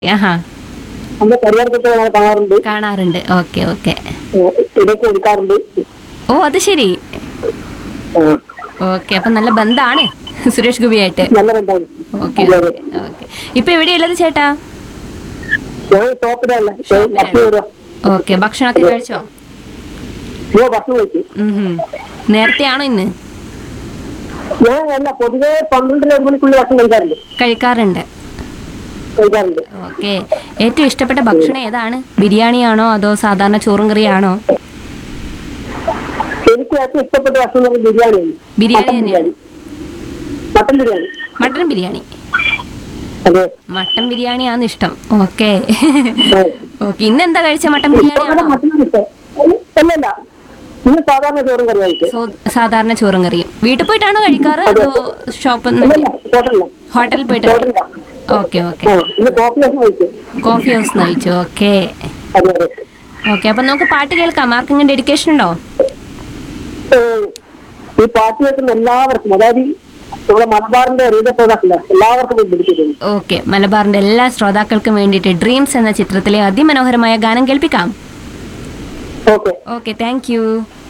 ആഹാ നമ്മുടെ പരിപാടിക്കൊക്കെ ഞങ്ങൾ കാണാറുണ്ട് കാണാറുണ്ട് ഓക്കെ ഓക്കെ ഏഹ് ഇടയ്ക്ക് എടുക്കാറുണ്ട് ഓ അത് ശരി ഏഹ് ഓക്കെ അപ്പൊ നല്ല ബന്ധാണ് സുരേഷ് ഗോപിയായിട്ട് നല്ല ബന്ധമാണ് ഓക്കെ ഓക്കെ ഇപ്പൊ എവിടെയുള്ളത് ചേട്ടാ ഞാൻ ടോപ്പിലല്ല ബസ് വരിക ഓക്കെ ഭക്ഷണമൊക്കെ കഴിച്ചോ ഞാൻ ബസ് കഴിച്ചു ഉം ഹും. നേരത്തെയാണോ ഇന്ന് ഞാൻ അല്ല പൊതുവെ പന്ത്രണ്ടര ഒരു മണിക്കുള്ളിൽ ഭക്ഷണം കഴിക്കാറുണ്ട് കഴിക്കാറുണ്ട് കഴിക്കാറുണ്ട് ഓക്കെ ഏറ്റവും ഇഷ്ടപ്പെട്ട ഭക്ഷണം ഏതാണ് ബിരിയാണിയാണോ അതോ സാധാരണ ചോറും കറിയാണോ എനിക്ക് ഏറ്റവും ഇഷ്ടപ്പെട്ട ഭക്ഷണം എന്ന് പറഞ്ഞാൽ ബിരിയാണിയാണ് ബിരിയാണി മട്ടൻ തന്നെയാണ് മട്ടൻ ബിരിയാണി മട്ടൺ ബിരിയാണി അതെ മട്ടൻ ബിരിയാണിയാണ് ഇഷ്ടം ഓക്കെ ഏഹ്. ഓക്കെ ഇന്ന് എന്താ കഴിച്ച മട്ടൻ ഇഷ്ടപ്പെട്ട ബിരിയാണിയാണോ മട്ടനാണ് ഇഷ്ടം അല്ലല്ല ഇന്ന് സാധാരണ ചോറും കറി കഴിച്ചു സോ- സാധാരണ ചോറും കറിയും വീട്ടിൽ പോയിട്ടാണോ കഴിക്കാറ് അതോ ഷോപ്പിൽ നിന്ന് ഇല്ലല്ല ഹോട്ടലില്ല ഹോട്ടലിൽ പോയിട്ട് ഹോട്ടലില്ല ഓക്കെ ഓക്കെ ആ ഇന്ന് കോഫി ഹൗസ് കഴിച്ചു കോഫി ഹൗസ് കഴിച്ചു ഓക്കെ അതെ അതെ ഓക്കെ അപ്പൊ നമുക്ക് പാട്ട് കേൾക്കാം ആർക്കെങ്കിലും ഡെഡിക്കേഷൻ ഉണ്ടോ ഏഹ് ഈ പാട്ട് കേൾക്കുന്ന എല്ലാവർക്കും അതായത് ഈ നമ്മുടെ മലബാറിന്റെ റീതപ്രദാക്കില്ല എല്ലാവർക്കും ഇത് പിടിച്ചിട്ടുണ്ട് ഓക്കെ മലബാറിന്റെ എല്ലാ ശ്രോതാക്കൾക്കും വേണ്ടിയിട്ട് ഡ്രീംസ് എന്ന ചിത്രത്തിലെ അതിമനോഹരമായ ഗാനം കേൾപ്പിക്കാം ഓക്കെ ഓക്കെ താങ്ക് യു